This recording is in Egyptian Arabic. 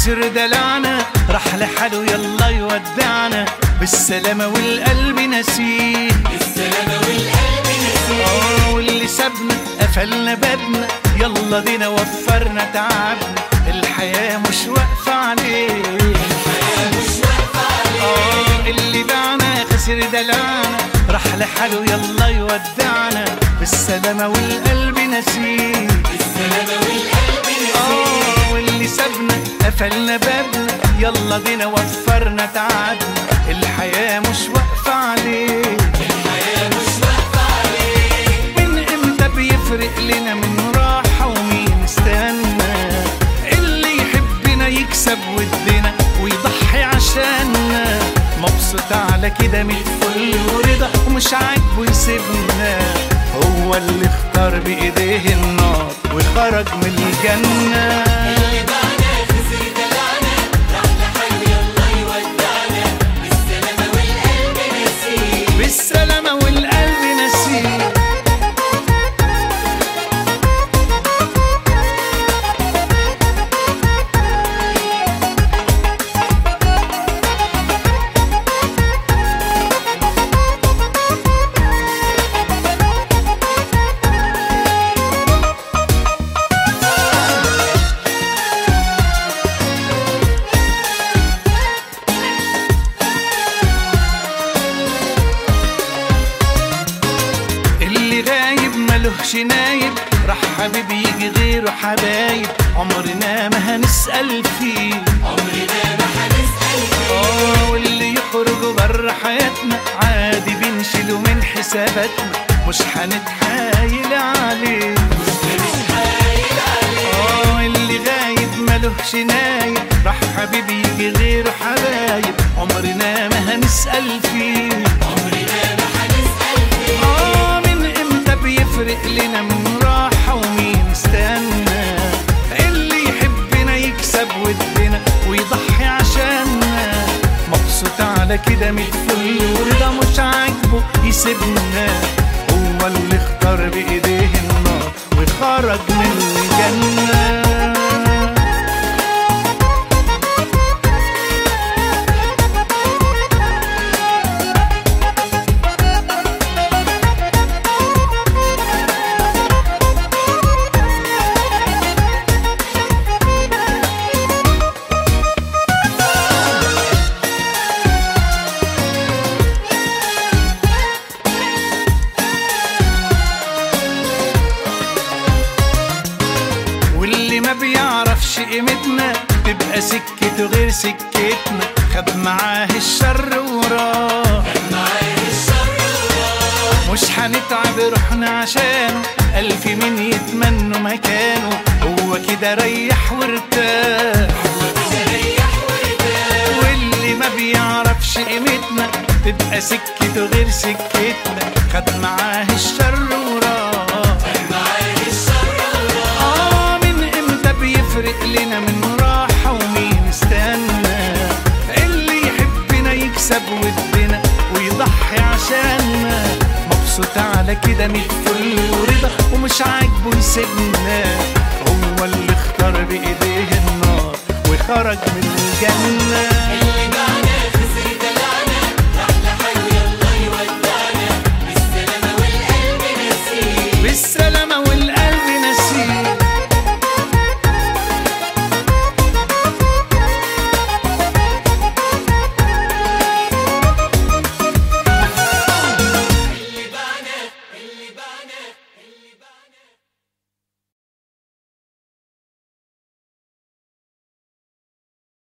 خسر دلعنا راح لحاله يلا يودعنا بالسلامة والقلب نسيه بالسلامة والقلب نسيه اه واللي سابنا قفلنا بابنا يلا دينا وفرنا تعبنا الحياة مش واقفة عليه الحياة مش واقفة عليه اه اللي باعنا خسر دلعنا راح لحاله يلا يودعنا بالسلامة والقلب نسيه بالسلامة والقلب نسيه اه واللي سابنا قفلنا بابنا يلا دينا وفرنا تعبنا الحياة مش واقفة عليه الحياة مش واقفة عليه من امتى بيفرق لنا من راحة ومين استنى اللي يحبنا يكسب ودنا ويضحي عشاننا مبسوط على كده من الفل ورضا ومش عاجبه يسيبنا هو اللي اختار بايديه النار وخرج من الجنة اللي باعنا خسر دلعنا راح لحاله يلا يودعنا بالسلامة والقلب نسيه بالسلامة والقلب نسيه اللي غايب ملهش نايب راح حبيبي يجي غيره حبايب عمرنا ما هنسأل فيه عمرنا ما هنسأل فيه اه واللي يخرج بره حياتنا عادي بنشيله من حساباتنا مش هنتحايل عليه مش حايل عليه اه اللي غايب ملهش نايب راح حبيبي يجي غيره حبايب عمرنا ما هنسأل فيه عمرنا ما هنسأل فيه آه من امتى بيفرق لنا من راحة ومين استنى اللي يحبنا يكسب ودنا ويضحي عشاننا مبسوط على كده من الفل ورضا مش عاجبه يسيبنا هو اللي اختار بايديه النار وخرج من الجنة واللي ما بيعرفش قيمتنا تبقى سكته غير سكتنا خد معاه الشر وراه معاه الشر وراه مش هنتعب روحنا عشانه ألف مين يتمنوا مكانه هو كده ريح وارتاح ريح وارتاح واللي ما بيعرفش قيمتنا تبقى سكته غير سكتنا خد معاه الشر وراه معاه الشر وراه آه من امتى بيفرق لنا من راحة ومين استنى اللي يحبنا يكسب ودنا ويضحي عشاننا مبسوط على كده من الفل ورضا ومش عاجبه يسيبنا هو اللي اختار بايديه النار وخرج من الجنة